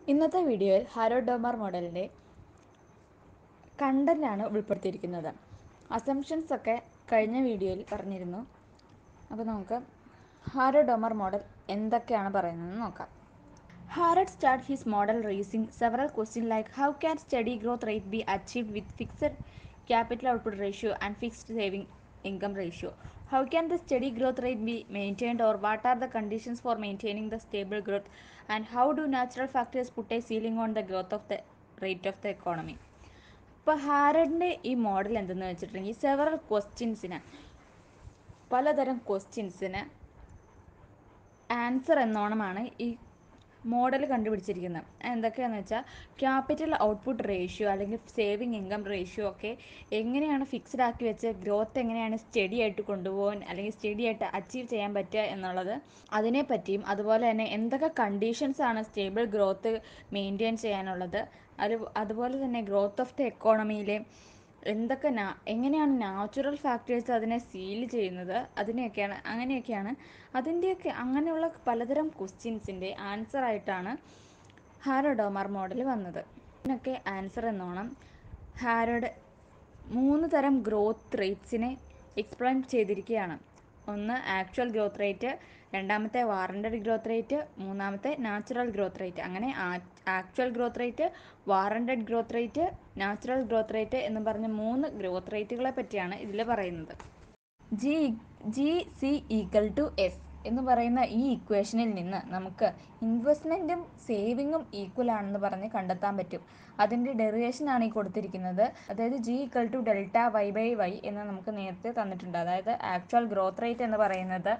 ഇന്നത്തെ വീഡിയോയിൽ ഹാരോഡോമർ മോഡലിൻ്റെ കണ്ടൻ്റാണ് ഉൾപ്പെടുത്തിയിരിക്കുന്നത് അസംഷൻസ് ഒക്കെ കഴിഞ്ഞ വീഡിയോയിൽ പറഞ്ഞിരുന്നു അപ്പോൾ നമുക്ക് ഹാരോഡോമർ മോഡൽ എന്തൊക്കെയാണ് പറയുന്നതെന്ന് നോക്കാം Harrod start his model raising several question like how can steady growth rate be achieved with fixed capital output ratio and fixed saving income ratio. How can the steady growth rate be maintained or what are the conditions for maintaining the stable growth and how do natural factors put a ceiling on the growth of the rate of the economy? ഇപ്പോൾ ഹാരഡിൻ്റെ ഈ model എന്തെന്ന് വെച്ചിട്ടുണ്ടെങ്കിൽ several ക്വസ്റ്റ്യൻസിന് പലതരം ക്വസ്റ്റ്യൻസിന് answer എന്നോണമാണ് ഈ model കണ്ടുപിടിച്ചിരിക്കുന്നത് എന്തൊക്കെയാണെന്ന് വെച്ചാൽ capital output ratio അല്ലെങ്കിൽ സേവിങ് ഇൻകം റേഷ്യോ ഒക്കെ എങ്ങനെയാണ് ഫിക്സ്ഡ് ആക്കി വെച്ച് ഗ്രോത്ത് എങ്ങനെയാണ് സ്റ്റഡി ആയിട്ട് കൊണ്ടുപോകാൻ അല്ലെങ്കിൽ സ്റ്റഡി ആയിട്ട് അച്ചീവ് ചെയ്യാൻ പറ്റുക എന്നുള്ളത് അതിനെ പറ്റിയും അതുപോലെ തന്നെ എന്തൊക്കെ കണ്ടീഷൻസ് ആണ് സ്റ്റേബിൾ ഗ്രോത്ത് മെയിൻറ്റെയിൻ ചെയ്യാനുള്ളത് അത് അതുപോലെ തന്നെ ഗ്രോത്ത് ഓഫ് ദി എക്കോണമിയിലെ എന്തൊക്കെ നാ എങ്ങനെയാണ് നാച്ചുറൽ ഫാക്ടേഴ്സ് അതിനെ സീൽ ചെയ്യുന്നത് അതിനെയൊക്കെയാണ് അങ്ങനെയൊക്കെയാണ് അതിൻ്റെയൊക്കെ അങ്ങനെയുള്ള പലതരം ക്വസ്റ്റ്യൻസിൻ്റെ ആൻസർ ആയിട്ടാണ് ഹാരോഡോമർ മോഡൽ വന്നത് ഇതിനൊക്കെ ആൻസർ എന്നോണം ഹാരോഡ് മൂന്ന് തരം ഗ്രോത്ത് റേറ്റ്സിനെ എക്സ്പ്ലെയിൻ ചെയ്തിരിക്കുകയാണ് ഒന്ന് ആക്ച്വൽ ഗ്രോത്ത് റേറ്റ് രണ്ടാമത്തെ വാറണ്ടഡ് ഗ്രോത്ത് റേറ്റ് മൂന്നാമത്തെ നാച്ചുറൽ ഗ്രോത്ത് റേറ്റ് അങ്ങനെ actual growth rate warranted growth rate natural growth rate എന്ന് പറഞ്ഞ മൂന്ന് ഗ്രോത്ത് റേറ്റുകളെ പറ്റിയാണ് ഇതിൽ പറയുന്നത് G G C equal to S എന്ന് പറയുന്ന ഈ ഇക്വേഷനിൽ നിന്ന് നമുക്ക് ഇൻവെസ്റ്റ്മെൻറ്റും സേവിങ്ങും ഈക്വൽ ആണെന്ന് പറഞ്ഞ് കണ്ടെത്താൻ പറ്റും അതിൻ്റെ ഡെറിവേഷനാണ് ഈ കൊടുത്തിരിക്കുന്നത് അതായത് G equal to delta Y by Y എന്ന് നമുക്ക് നേരത്തെ തന്നിട്ടുണ്ട് അതായത് ആക്ച്വൽ ഗ്രോത്ത് റേറ്റ് എന്ന് പറയുന്നത്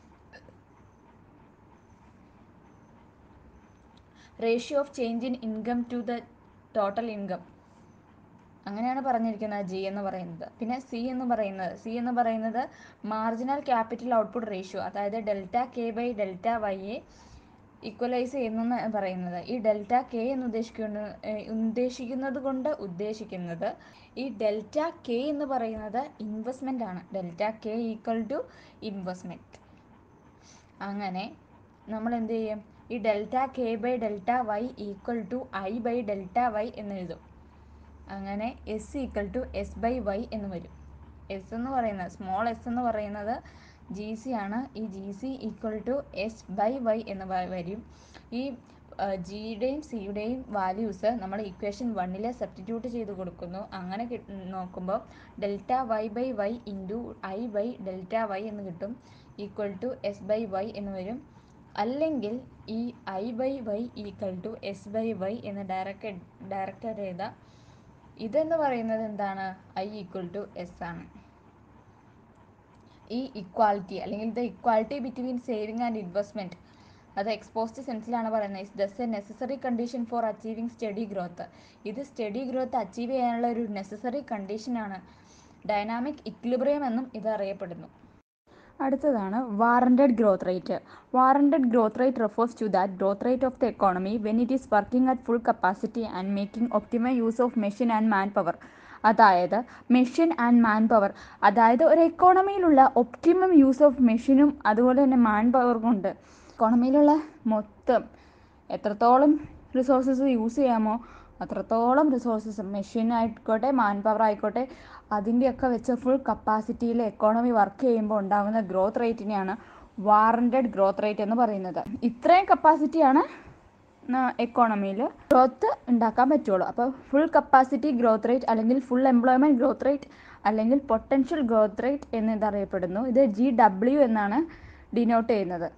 ratio of change in income to the total income അങ്ങനെയാണ് പറഞ്ഞിരിക്കുന്നത് ജി എന്ന് പറയുന്നത് പിന്നെ സി എന്ന് പറയുന്നത് സി എന്ന് പറയുന്നത് മാർജിനൽ ക്യാപിറ്റൽ ഔട്ട്പുട്ട് റേഷ്യോ അതായത് ഡെൽറ്റ കെ ബൈ ഡെൽറ്റ വൈയെ ഈക്വലൈസ് ചെയ്യുന്നെന്ന് പറയുന്നത് ഈ ഡെൽറ്റ കെ എന്ന് ഉദ്ദേശിക്കുന്ന ഉദ്ദേശിക്കുന്നത് കൊണ്ട് ഉദ്ദേശിക്കുന്നത് ഈ ഡെൽറ്റ കെ എന്ന് പറയുന്നത് ഇൻവെസ്റ്റ്മെൻ്റ് ആണ് delta K equal to investment അങ്ങനെ നമ്മൾ എന്ത് ചെയ്യും ഈ delta K by delta Y equal to I by delta Y എന്ന് എഴുതും അങ്ങനെ S equal to S by Y എന്ന് വരും എസ് എന്ന് പറയുന്നത് സ്മോൾ എസ് എന്ന് പറയുന്നത് ജി സി ആണ് ഈ G C equal to S by Y എന്ന് വരും ഈ ജിയുടെയും സിയുടെയും വാല്യൂസ് നമ്മൾ ഇക്വേഷൻ വണ്ണിൽ സബ്സ്റ്റിറ്റ്യൂട്ട് ചെയ്ത് കൊടുക്കുന്നു അങ്ങനെ നോക്കുമ്പോൾ delta Y by Y into I by delta Y എന്ന് കിട്ടും equal to S by Y എന്ന് വരും അല്ലെങ്കിൽ ഈ I by Y equal to S by Y എന്ന് ഡയറക്റ്റ് ഡയറക്റ്റായിട്ട് എഴുതാം ഇതെന്ന് പറയുന്നത് എന്താണ് ഐ ഈക്വൽ ടു എസ് ആണ് ഈ ഇക്വാളിറ്റി അല്ലെങ്കിൽ the equality between saving and investment അത് എക്സ്പോസ്റ്റ് സെൻസിലാണ് പറയുന്നത് is thus a necessary condition for achieving steady growth ഇത് സ്റ്റഡി ഗ്രോത്ത് അച്ചീവ് ചെയ്യാനുള്ള ഒരു നെസസറി കണ്ടീഷനാണ് ഡൈനാമിക് ഇക്ലിബ്രിയം എന്നും ഇത് അറിയപ്പെടുന്നു അടുത്തതാണ് warranted growth rate warranted growth rate refers to that growth rate of the economy when it is working at full capacity and making optimum use of machine and manpower അതായത് machine and manpower അതായത് ഒരു എക്കോണമിയിലുള്ള optimum use of മെഷീനും അതുപോലെ തന്നെ man power കൊണ്ട് എക്കോണമിയിലുള്ള മൊത്തം എത്രത്തോളം resources use ചെയ്യാമോ അത്രത്തോളം റിസോഴ്സസ് മെഷീൻ ആയിക്കോട്ടെ മാൻ പവർ ആയിക്കോട്ടെ അതിൻ്റെയൊക്കെ വെച്ച് ഫുൾ കപ്പാസിറ്റിയിൽ എക്കോണമി വർക്ക് ചെയ്യുമ്പോൾ ഉണ്ടാകുന്ന ഗ്രോത്ത് റേറ്റിനെയാണ് വാറണ്ടഡ് ഗ്രോത്ത് റേറ്റ് എന്ന് പറയുന്നത് ഇത്രയും കപ്പാസിറ്റിയാണ് എക്കോണമിയിൽ ഗ്രോത്ത് ഉണ്ടാക്കാൻ പറ്റുള്ളൂ അപ്പോൾ ഫുൾ കപ്പാസിറ്റി ഗ്രോത്ത് റേറ്റ് അല്ലെങ്കിൽ ഫുൾ എംപ്ലോയ്മെൻറ്റ് ഗ്രോത്ത് റേറ്റ് അല്ലെങ്കിൽ പൊട്ടൻഷ്യൽ ഗ്രോത്ത് റേറ്റ് എന്ന് ഇതറിയപ്പെടുന്നു ഇത് ജി ഡബ്ല്യു എന്നാണ് ഡിനോട്ട് ചെയ്യുന്നത്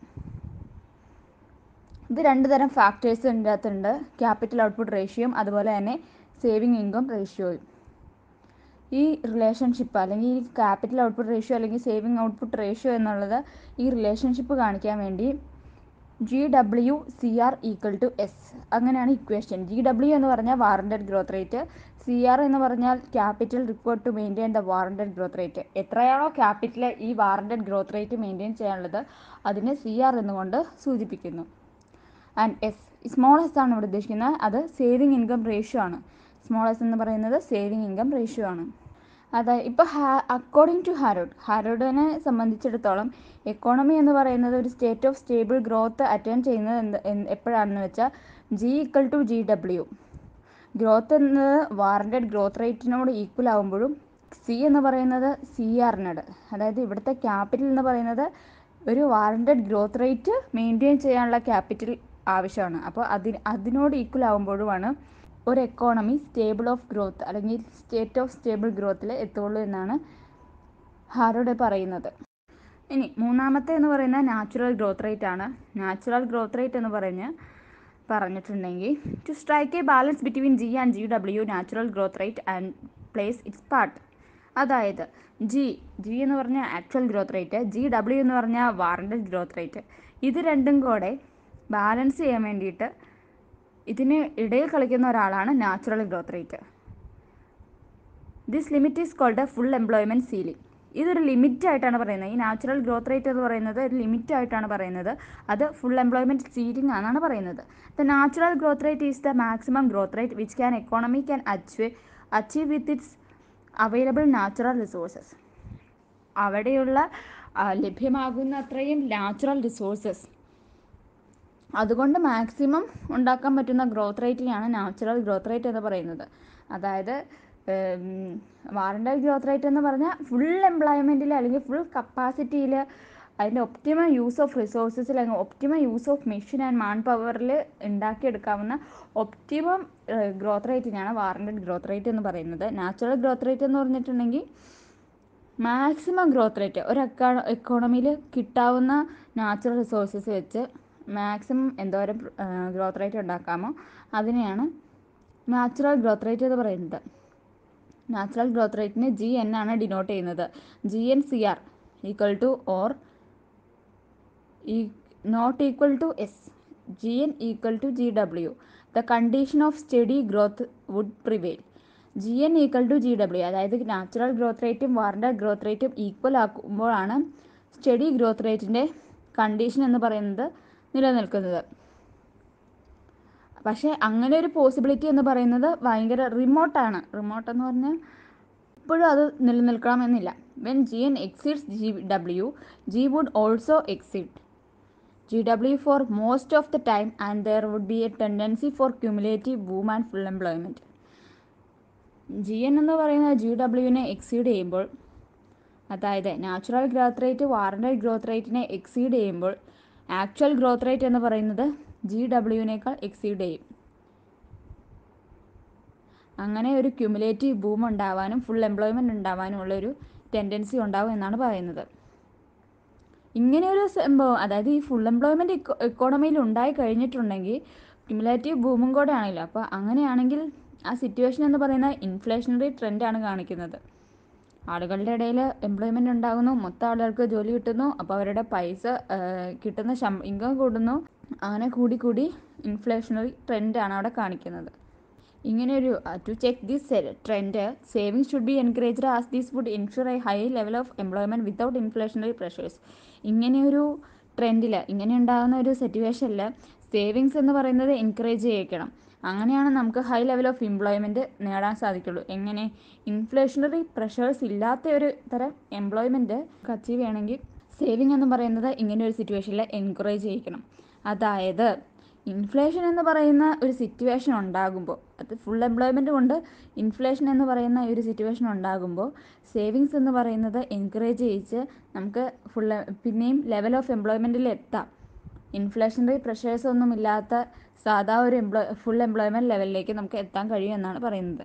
ഇത് രണ്ട് തരം ഫാക്ടേഴ്സ് ഇതിൻ്റെ അകത്തുണ്ട് ക്യാപിറ്റൽ ഔട്ട്പുട്ട് റേഷ്യോയും അതുപോലെ തന്നെ സേവിങ് ഇൻകം റേഷ്യോയും ഈ റിലേഷൻഷിപ്പ് അല്ലെങ്കിൽ ഈ ക്യാപിറ്റൽ ഔട്ട്പുട്ട് റേഷ്യോ അല്ലെങ്കിൽ സേവിങ് ഔട്ട്പുട്ട് റേഷ്യോ എന്നുള്ളത് ഈ റിലേഷൻഷിപ്പ് കാണിക്കാൻ വേണ്ടി G W C R equal to S അങ്ങനെയാണ് ഇക്വേഷൻ ജി ഡബ്ല്യു എന്ന് പറഞ്ഞാൽ warranted growth rate C R എന്ന് പറഞ്ഞാൽ capital required to maintain the warranted growth rate എത്രയാണോ ക്യാപിറ്റൽ ഈ വാറണ്ടഡ് ഗ്രോത്ത് റേറ്റ് മെയിൻറ്റെയിൻ ചെയ്യാനുള്ളത് അതിനെ സി ആർ എന്നുകൊണ്ട് സൂചിപ്പിക്കുന്നു ആൻഡ് എസ് സ്മോൾ എസ് ആണ് ഇവിടെ ഉദ്ദേശിക്കുന്നത് അത് സേവിങ് ഇൻകം റേഷ്യോ ആണ് സ്മോൾ എസ് എന്ന് പറയുന്നത് സേവിങ് ഇൻകം റേഷ്യോ ആണ് അതായത് ഇപ്പോൾ ഹാ അക്കോർഡിംഗ് ടു ഹാരോഡ് ഹാരോഡിനെ സംബന്ധിച്ചിടത്തോളം എക്കോണമി എന്ന് പറയുന്നത് ഒരു state of stable growth attend ചെയ്യുന്നത് എന്ത് എന്ത് എപ്പോഴാണെന്ന് വെച്ചാൽ G equal to G W growth എന്നത് വാറൻറ്റഡ് ഗ്രോത്ത് റേറ്റിനോട് ഈക്വൽ ആകുമ്പോഴും സി എന്ന് പറയുന്നത് സി ആറിനോട് അതായത് ഇവിടുത്തെ ക്യാപിറ്റൽ എന്ന് പറയുന്നത് ഒരു വാറൻറ്റഡ് ഗ്രോത്ത് റേറ്റ് മെയിൻറ്റെയിൻ ചെയ്യാനുള്ള ക്യാപിറ്റൽ ആവശ്യമാണ് അപ്പോൾ അതിന് അതിനോട് ഈക്വൽ ആകുമ്പോഴുമാണ് ഒരു എക്കോണമി സ്റ്റേബിൾ ഓഫ് ഗ്രോത്ത് അല്ലെങ്കിൽ സ്റ്റേറ്റ് ഓഫ് സ്റ്റേബിൾ ഗ്രോത്തിൽ എത്തുള്ളൂ എന്നാണ് ഹാരോഡ് പറയുന്നത് ഇനി മൂന്നാമത്തെ എന്ന് പറയുന്നത് നാച്ചുറൽ ഗ്രോത്ത് റേറ്റ് ആണ് നാച്ചുറൽ ഗ്രോത്ത് റേറ്റ് എന്ന് പറഞ്ഞ് പറഞ്ഞിട്ടുണ്ടെങ്കിൽ to strike a balance between G and G W natural growth rate and plays its part അതായത് ജി ജി എന്ന് പറഞ്ഞാൽ actual growth rate G W എന്ന് പറഞ്ഞാൽ വാറൻറ്റഡ് ഗ്രോത്ത് റേറ്റ് ഇത് രണ്ടും കൂടെ ബാലൻസ് ചെയ്യാൻ വേണ്ടിയിട്ട് ഇതിന് ഇടയിൽ കളിക്കുന്ന ഒരാളാണ് natural growth rate this limit is called full employment ceiling ഇതൊരു ലിമിറ്റ് ആയിട്ടാണ് പറയുന്നത് ഈ നാച്ചുറൽ ഗ്രോത്ത് റേറ്റ് എന്ന് പറയുന്നത് ഒരു ലിമിറ്റ് ആയിട്ടാണ് പറയുന്നത് അത് ഫുൾ എംപ്ലോയ്മെൻറ്റ് സീലിംഗ് ആണെന്നാണ് പറയുന്നത് the natural growth rate is the maximum growth rate which can economy can achieve achieve with its available natural resources അവിടെയുള്ള ആ, ലഭ്യമാകുന്ന അത്രയും നാച്ചുറൽ റിസോഴ്സസ് അതുകൊണ്ട് മാക്സിമം ഉണ്ടാക്കാൻ പറ്റുന്ന ഗ്രോത്ത് റേറ്റിനെയാണ് നാച്ചുറൽ ഗ്രോത്ത് റേറ്റ് എന്ന് പറയുന്നത് അതായത് വാറൻറ്റഡ് ഗ്രോത്ത് റേറ്റ് എന്ന് പറഞ്ഞാൽ ഫുൾ എംപ്ലോയ്മെൻറ്റിൽ അല്ലെങ്കിൽ ഫുൾ കപ്പാസിറ്റിയിൽ അതിൻ്റെ ഒപ്റ്റിമം യൂസ് ഓഫ് റിസോഴ്സസിൽ അല്ലെങ്കിൽ optimum use of machine and man പവറിൽ ഉണ്ടാക്കിയെടുക്കാവുന്ന ഒപ്റ്റിമം ഗ്രോത്ത് റേറ്റിനെയാണ് വാറൻറ്റഡ് ഗ്രോത്ത് റേറ്റ് എന്ന് പറയുന്നത് നാച്ചുറൽ ഗ്രോത്ത് റേറ്റ് എന്ന് പറഞ്ഞിട്ടുണ്ടെങ്കിൽ മാക്സിമം ഗ്രോത്ത് റേറ്റ് ഒരു എക്കോ എക്കോണമിയിൽ കിട്ടാവുന്ന നാച്ചുറൽ റിസോഴ്സസ് വെച്ച് മാക്സിമം എന്തോരം ഗ്രോത്ത് റേറ്റ് ഉണ്ടാക്കാമോ അതിനെയാണ് നാച്ചുറൽ ഗ്രോത്ത് റേറ്റ് എന്ന് പറയുന്നത് നാച്ചുറൽ ഗ്രോത്ത് റേറ്റിന് ജി എൻ ആണ് ഡിനോട്ട് ചെയ്യുന്നത് G N C R equal to or ഈ not equal to S G N equal to G W the condition of steady growth would prevail G N equal to G W അതായത് natural growth റേറ്റും warranted growth റേറ്റും equal ആക്കുമ്പോഴാണ് steady growth റേറ്റിൻ്റെ condition എന്ന് പറയുന്നത് നിലനിൽക്കുന്നത് പക്ഷേ അങ്ങനെ ഒരു പോസിബിലിറ്റി എന്ന് പറയുന്നത് ഭയങ്കര റിമോട്ടാണ് റിമോട്ട് എന്ന് പറഞ്ഞാൽ ഇപ്പോഴും അത് നിലനിൽക്കണമെന്നില്ല when G N exceeds G W G would also exceed G W for most of the time and there would be a tendency for cumulative boom and full employment G N എന്ന് പറയുന്ന G ഡബ്ല്യുവിനെ exceed ചെയ്യുമ്പോൾ അതായത് natural growth rate warranted growth റേറ്റിനെ exceed ചെയ്യുമ്പോൾ actual growth rate എന്ന് പറയുന്നത് G ഡബ്ല്യുവിനേക്കാൾ എക്സീഡ് ചെയ്യും അങ്ങനെ ഒരു ക്യുമുലേറ്റീവ് ബൂം ഉണ്ടാവാനും ഫുൾ എംപ്ലോയ്മെൻറ്റ് ഉണ്ടാവാനും ഉള്ളൊരു ടെൻഡൻസി ഉണ്ടാവും എന്നാണ് പറയുന്നത് ഇങ്ങനെ ഒരു സംഭവം അതായത് ഈ ഫുൾ എംപ്ലോയ്മെൻറ്റ് ഇക്കോണമിയിൽ ഉണ്ടായി കഴിഞ്ഞിട്ടുണ്ടെങ്കിൽ ക്യുമുലേറ്റീവ് ബൂമും കൂടെ ആണല്ലോ അപ്പോൾ അങ്ങനെയാണെങ്കിൽ ആ സിറ്റുവേഷൻ എന്ന് പറയുന്നത് ഇൻഫ്ലേഷണറി ട്രെൻഡാണ് കാണിക്കുന്നത് ആളുകളുടെ ഇടയിൽ എംപ്ലോയ്മെൻ്റ് ഉണ്ടാകുന്നു മൊത്തം ആളുകൾക്ക് ജോലി കിട്ടുന്നു അപ്പോൾ അവരുടെ പൈസ ആ, കിട്ടുന്ന ശം ഇൻകം കൂടുന്നു അങ്ങനെ കൂടി കൂടി ഇൻഫ്ലേഷണറി ട്രെൻഡാണ് അവിടെ കാണിക്കുന്നത് ഇങ്ങനെയൊരു to check this trend savings should be encouraged as this would ensure a high level of employment without inflationary pressures ഇങ്ങനെയൊരു ട്രെൻഡിൽ ഇങ്ങനെ ഉണ്ടാകുന്ന ഒരു സിറ്റുവേഷനിൽ സേവിങ്സ് എന്ന് പറയുന്നത് എൻകറേജ് ചെയ്യിക്കണം അങ്ങനെയാണ് നമുക്ക് ഹൈ ലെവൽ ഓഫ് എംപ്ലോയ്മെൻറ്റ് നേടാൻ സാധിക്കുള്ളൂ എങ്ങനെ ഇൻഫ്ലേഷണറി പ്രഷേഴ്സ് ഇല്ലാത്ത ഒരു തരം എംപ്ലോയ്മെൻറ്റ് അച്ചീവ് ചെയ്യണമെങ്കിൽ സേവിങ് എന്ന് പറയുന്നത് ഇങ്ങനെ ഒരു സിറ്റുവേഷനിൽ എൻകറേജ് ചെയ്യിക്കണം അതായത് ഇൻഫ്ലേഷൻ എന്ന് പറയുന്ന ഒരു സിറ്റുവേഷൻ ഉണ്ടാകുമ്പോൾ അത് ഫുൾ എംപ്ലോയ്മെൻറ്റ് കൊണ്ട് ഇൻഫ്ലേഷൻ എന്ന് പറയുന്ന ഒരു സിറ്റുവേഷൻ ഉണ്ടാകുമ്പോൾ സേവിങ്സ് എന്ന് പറയുന്നത് എൻകറേജ് ചെയ്യിച്ച് നമുക്ക് ഫുൾ പിന്നെയും ലെവൽ ഓഫ് എംപ്ലോയ്മെൻറ്റിൽ എത്താം ഇൻഫ്ലേഷണറി പ്രഷേഴ്സ് ഒന്നും ഇല്ലാത്ത സാധാ ഒരു എംപ്ലോയ് ഫുൾ എംപ്ലോയ്മെൻറ്റ് ലെവലിലേക്ക് നമുക്ക് എത്താൻ കഴിയും എന്നാണ് പറയുന്നത്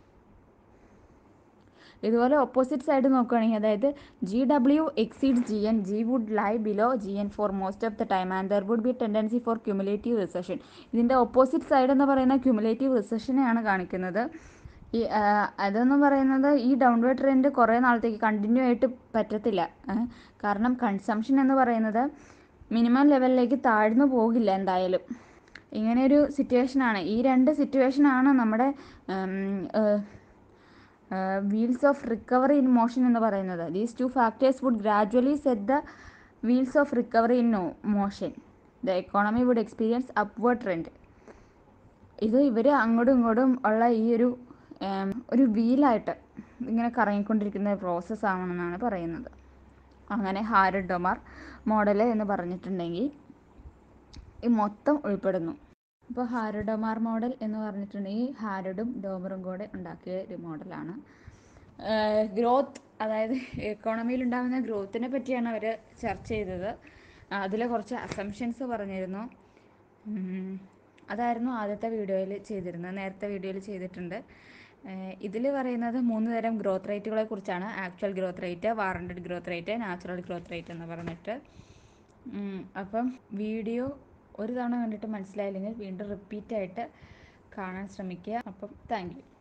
ഇതുപോലെ ഓപ്പോസിറ്റ് സൈഡ് നോക്കുകയാണെങ്കിൽ അതായത് G W exceed G N G would lie below G N for most of the time and there would be tendency for cumulative recession ഇതിൻ്റെ ഓപ്പോസിറ്റ് സൈഡ് എന്ന് പറയുന്ന ക്യുമുലേറ്റീവ് റിസഷനെയാണ് കാണിക്കുന്നത് ഈ ആ, അതെന്ന് പറയുന്നത് ഈ ഡൗൺവേർഡ് ട്രെൻഡ് കുറേ നാളത്തേക്ക് കണ്ടിന്യൂ ആയിട്ട് പറ്റത്തില്ല ഏ. കാരണം കൺസംഷൻ എന്ന് പറയുന്നത് മിനിമം ലെവലിലേക്ക് താഴ്ന്നു പോകില്ല എന്തായാലും ഇങ്ങനെയൊരു സിറ്റുവേഷനാണ് ഈ രണ്ട് സിറ്റുവേഷനാണ് നമ്മുടെ wheels of recovery in motion എന്ന് പറയുന്നത് these two factors would gradually set the wheels of recovery in motion the economy would experience upward trend ഇത് ഇവർ അങ്ങോട്ടും ഇങ്ങോട്ടും ഉള്ള ഈ ഒരു ഏം, ഒരു വീലായിട്ട് ഇങ്ങനെ കറങ്ങിക്കൊണ്ടിരിക്കുന്ന പ്രോസസ്സ് ആണെന്നാണ് പറയുന്നത് അങ്ങനെ ഹാരഡ് ഡൊമാർ മോഡൽ എന്ന് പറഞ്ഞിട്ടുണ്ടെങ്കിൽ ഈ മൊത്തം ഉൾപ്പെടുന്നു ഇപ്പോൾ ഹാരഡൊമാർ മോഡൽ എന്ന് പറഞ്ഞിട്ടുണ്ടെങ്കിൽ ഹാരഡും ഡോമറും കൂടെ ഉണ്ടാക്കിയ ഒരു മോഡലാണ് ഗ്രോത്ത് അതായത് എക്കോണമിയിൽ ഉണ്ടാകുന്ന ഗ്രോത്തിനെ പറ്റിയാണ് അവർ ചർച്ച ചെയ്തത് അതിൽ കുറച്ച് അസംഷൻസ് പറഞ്ഞിരുന്നു ഉം, അതായിരുന്നു ആദ്യത്തെ വീഡിയോയിൽ ചെയ്തിരുന്നത് നേരത്തെ വീഡിയോയിൽ ചെയ്തിട്ടുണ്ട് ഇതിൽ പറയുന്നത് മൂന്ന് തരം ഗ്രോത്ത് റേറ്റുകളെ കുറിച്ചാണ് actual growth rate warranted growth rate natural growth rate എന്ന് പറഞ്ഞിട്ട് ഉം, അപ്പം വീഡിയോ ഒരു തവണ കണ്ടിട്ട് മനസ്സിലായില്ലെങ്കിൽ വീണ്ടും റിപ്പീറ്റ് ആയിട്ട് കാണാൻ ശ്രമിക്കുക അപ്പം താങ്ക് യു